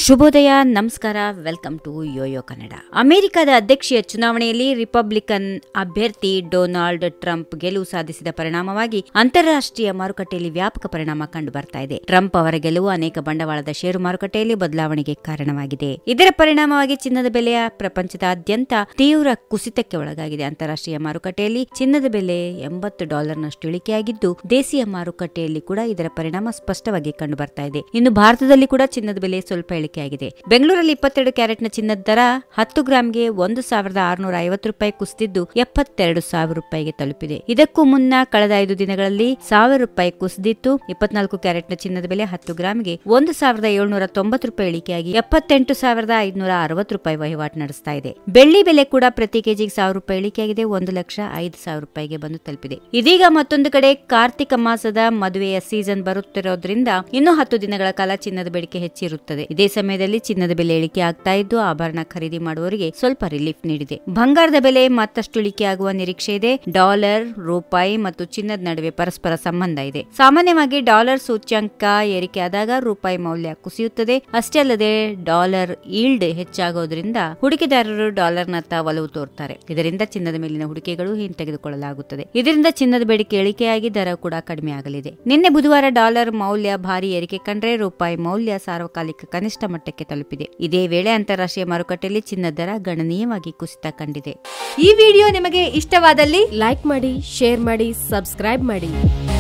ಶುಭೋದಯ ನಮಸ್ಕಾರ welcome to Yoyo Kannada ಅಮೆರಿಕದ ಅಧ್ಯಕ್ಷೀಯ ಚುನಾವಣೆಯಲ್ಲಿ ರಿಪಬ್ಲಿಕನ್ ಅಭ್ಯರ್ಥಿ ಡೊನಾಲ್ಡ್ ಟ್ರಂಪ್ ಗೆಲುವು ಸಾಧಿಸಿದ ಪರಿಣಾಮವಾಗಿ ಅಂತಾರಾಷ್ಟ್ರೀಯ ಮಾರುಕಟ್ಟೆಯಲ್ಲಿ ವ್ಯಾಪಕ ಪರಿಣಾಮ ಕಂಡು ಬರ್ತಾ ಇದೆ ಟ್ರಂಪ್ ಅವರ ಗೆಲುವು ಅನೇಕ ಬಂಡವಾಳದ ಷೇರು ಮಾರುಕಟ್ಟೆಯಲ್ಲಿ ಬದಲಾವಣೆಗೆ ಕಾರಣವಾಗಿದೆ ಇದರ ಪರಿಣಾಮವಾಗಿ ಚಿನ್ನದ ಬೆಲೆಯ ಪ್ರಪಂಚದಾದ್ಯಂತ ತೀವ್ರ ಕುಸಿತಕ್ಕೆ ಒಳಗಾಗಿದೆ ಅಂತಾರಾಷ್ಟ್ರೀಯ ಮಾರುಕಟ್ಟೆಯಲ್ಲಿ ಚಿನ್ನದ ಬೆಲೆ ಎಂಬತ್ತು ಡಾಲರ್ನಷ್ಟು ಇಳಿಕೆಯಾಗಿದ್ದು ದೇಶೀಯ ಮಾರುಕಟ್ಟೆಯಲ್ಲಿ ಕೂಡ ಇದರ ಪರಿಣಾಮ ಸ್ಪಷ್ಟವಾಗಿ ಕಂಡು ಬರ್ತಾ ಇದೆ ಇನ್ನು ಭಾರತದಲ್ಲಿ ಕೂಡ ಚಿನ್ನದ ಬೆಲೆ ಸ್ವಲ್ಪ ಇಳಿಕೆಯಾಗಿದೆ ಬೆಂಗಳೂರಲ್ಲಿ ಇಪ್ಪತ್ತೆರಡು ಕ್ಯಾರೆಟ್ನ ಚಿನ್ನದ ದರ ಹತ್ತು ಗ್ರಾಂಗೆ ಒಂದು ಸಾವಿರದ ಆರುನೂರ ಐವತ್ತು ರೂಪಾಯಿ ಕುಸಿದಿದ್ದು ಎಪ್ಪತ್ತೆರಡು ಸಾವಿರ ರೂಪಾಯಿಗೆ ತಲುಪಿದೆ ಇದಕ್ಕೂ ಮುನ್ನ ಕಳೆದ ಐದು ದಿನಗಳಲ್ಲಿ ಸಾವಿರ ರೂಪಾಯಿ ಕುಸಿದಿತ್ತು ಇಪ್ಪತ್ನಾಲ್ಕು ಕ್ಯಾರೆಟ್ನ ಚಿನ್ನದ ಬೆಲೆ ಹತ್ತು ಗ್ರಾಂಗೆ ಒಂದು ಸಾವಿರದ ಏಳ್ನೂರ ತೊಂಬತ್ತು ರೂಪಾಯಿ ಇಳಿಕೆಯಾಗಿ ಎಪ್ಪತ್ತೆಂಟು ಸಾವಿರದ ಐದುನೂರ ಅರವತ್ತು ರೂಪಾಯಿ ವಹಿವಾಟು ನಡೆಸ್ತಾ ಇದೆ ಬೆಳ್ಳಿ ಬೆಲೆ ಕೂಡ ಪ್ರತಿ ಕೆಜಿಗೆ ಸಾವಿರ ರೂಪಾಯಿ ಇಳಿಕೆಯಾಗಿದೆ ಒಂದು ಲಕ್ಷ ಐದು ಸಾವಿರ ರೂಪಾಯಿಗೆ ಬಂದು ತಲುಪಿದೆ ಇದೀಗ ಮತ್ತೊಂದು ಕಡೆ ಕಾರ್ತಿಕ ಮಾಸದ ಮದುವೆಯ ಸೀಸನ್ ಬರುತ್ತಿರೋದ್ರಿಂದ ಇನ್ನು ಹತ್ತು ದಿನಗಳ ಕಾಲ ಚಿನ್ನದ ಬೇಡಿಕೆ ಹೆಚ್ಚಿರುತ್ತದೆ ಇದೇ ಸಮಯದಲ್ಲಿ ಚಿನ್ನದ ಬೆಲೆ ಇಳಿಕೆ ಆಗ್ತಾ ಇದ್ದು ಆಭರಣ ಖರೀದಿ ಮಾಡುವವರಿಗೆ ಸ್ವಲ್ಪ ರಿಲೀಫ್ ನೀಡಿದೆ ಬಂಗಾರದ ಬೆಲೆ ಮತ್ತಷ್ಟು ಇಳಿಕೆಯಾಗುವ ನಿರೀಕ್ಷೆ ಇದೆ ಡಾಲರ್ ರೂಪಾಯಿ ಮತ್ತು ಚಿನ್ನದ ನಡುವೆ ಪರಸ್ಪರ ಸಂಬಂಧ ಇದೆ ಸಾಮಾನ್ಯವಾಗಿ ಡಾಲರ್ ಸೂಚ್ಯಂಕ ಏರಿಕೆಯಾದಾಗ ರೂಪಾಯಿ ಮೌಲ್ಯ ಕುಸಿಯುತ್ತದೆ ಅಷ್ಟೇ ಅಲ್ಲದೆ ಡಾಲರ್ ಈಲ್ಡ್ ಹೆಚ್ಚಾಗೋದ್ರಿಂದ ಹೂಡಿಕೆದಾರರು ಡಾಲರ್ನತ್ತ ಒಲವು ತೋರ್ತಾರೆ ಇದರಿಂದ ಚಿನ್ನದ ಮೇಲಿನ ಹೂಡಿಕೆಗಳು ಹಿಂತೆಗೆದುಕೊಳ್ಳಲಾಗುತ್ತದೆ ಇದರಿಂದ ಚಿನ್ನದ ಬೇಡಿಕೆ ಇಳಿಕೆಯಾಗಿ ದರ ಕೂಡ ಕಡಿಮೆ ಆಗಲಿದೆ ನಿನ್ನೆ ಬುಧವಾರ ಡಾಲರ್ ಮೌಲ್ಯ ಭಾರಿ ಏರಿಕೆ ಕಂಡ್ರೆ ರೂಪಾಯಿ ಮೌಲ್ಯ ಸಾರ್ವಕಾಲಿಕ ಕನಿಷ್ಠ ಮಟ್ಟಕ್ಕೆ ತಲುಪಿದೆ ಇದೇ ವೇಳೆ ಅಂತಾರಾಷ್ಟ್ರೀಯ ಮಾರುಕಟ್ಟೆಯಲ್ಲಿ ಚಿನ್ನದ ದರ ಗಣನೀಯವಾಗಿ ಕುಸಿತ ಕಂಡಿದೆ ಈ ವಿಡಿಯೋ ನಿಮಗೆ ಇಷ್ಟವಾದಲ್ಲಿ ಲೈಕ್ ಮಾಡಿ ಶೇರ್ ಮಾಡಿ ಸಬ್ಸ್ಕ್ರೈಬ್ ಮಾಡಿ